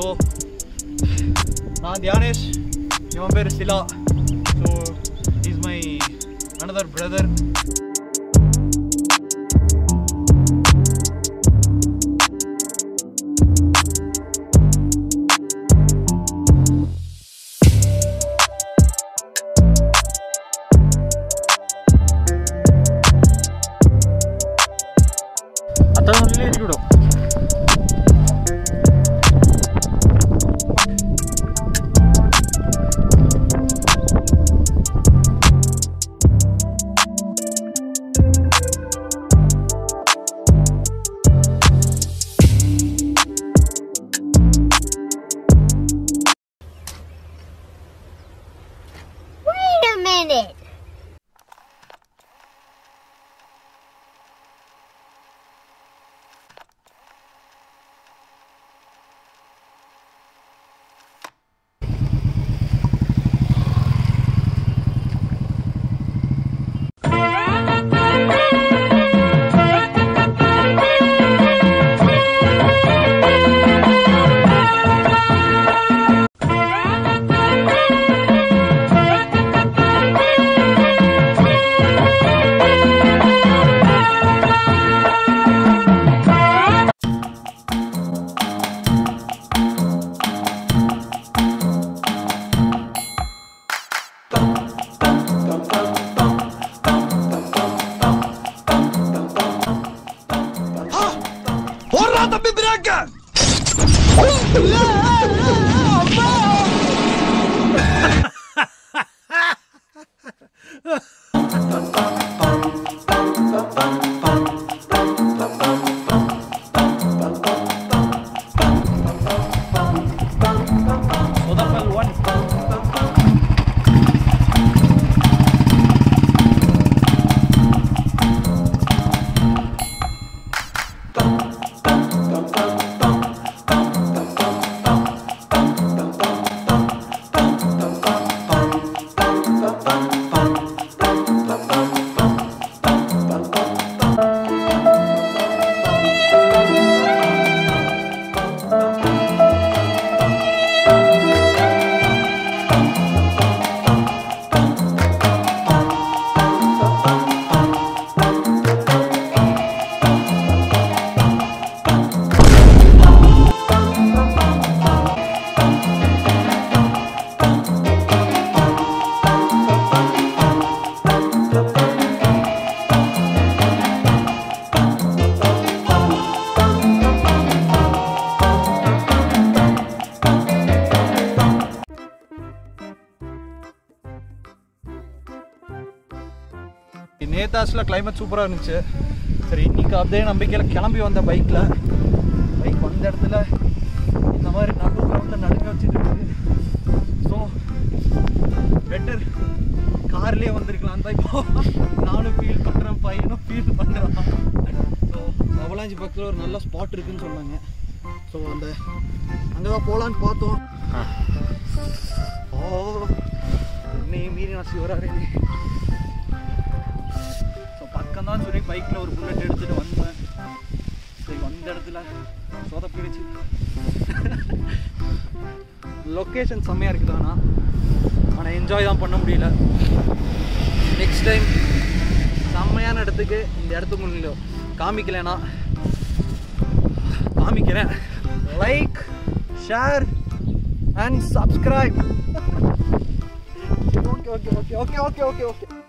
So நான் தியானேஷ் இவன் பேர் சிலா so is my another brother അത്ര നല്ലായിരിക്കും Wait a minute. சொதப்பல் ஒன் நேதாஸில் கிளைமேட் சூப்பராக இருந்துச்சு சரி இன்னைக்கு அதே நம்பிக்கையில் கிளம்பி வந்த பைக்கில் பைக் வந்த இடத்துல இந்த மாதிரி நடு கிரௌண்டில் நடுங்க வச்சுட்டு இருக்குது ஸோ பெட்டர் கார்லேயே வந்திருக்கலாம் தான் இப்போ நானும் ஃபீல் பண்ணுறேன் பையனும் ஃபீல் பண்ணுறான் ஸோ அவலாஞ்சி பக்கத்தில் ஒரு நல்ல ஸ்பாட் இருக்குன்னு சொன்னாங்க ஸோ அந்த அங்கே தான் போகலான்னு பார்த்தோம் ஓ என்னையும் மீறி நான் சிவராரே ஸோ பக்கம் தான் சொல்லி பைக்கில் ஒரு புல்லட் எடுத்துகிட்டு வந்தேன் சரி வந்த இடத்துல சொதப்பிடுச்சு லொக்கேஷன் செம்மையாக இருக்குது ஆனால் ஆனால் என்ஜாய் தான் பண்ண முடியல நெக்ஸ்ட் டைம் செம்மையான இடத்துக்கு இந்த இடத்துக்கு முன்னில காமிக்கலைன்னா காமிக்கிறேன் like share and subscribe okay okay okay okay okay okay okay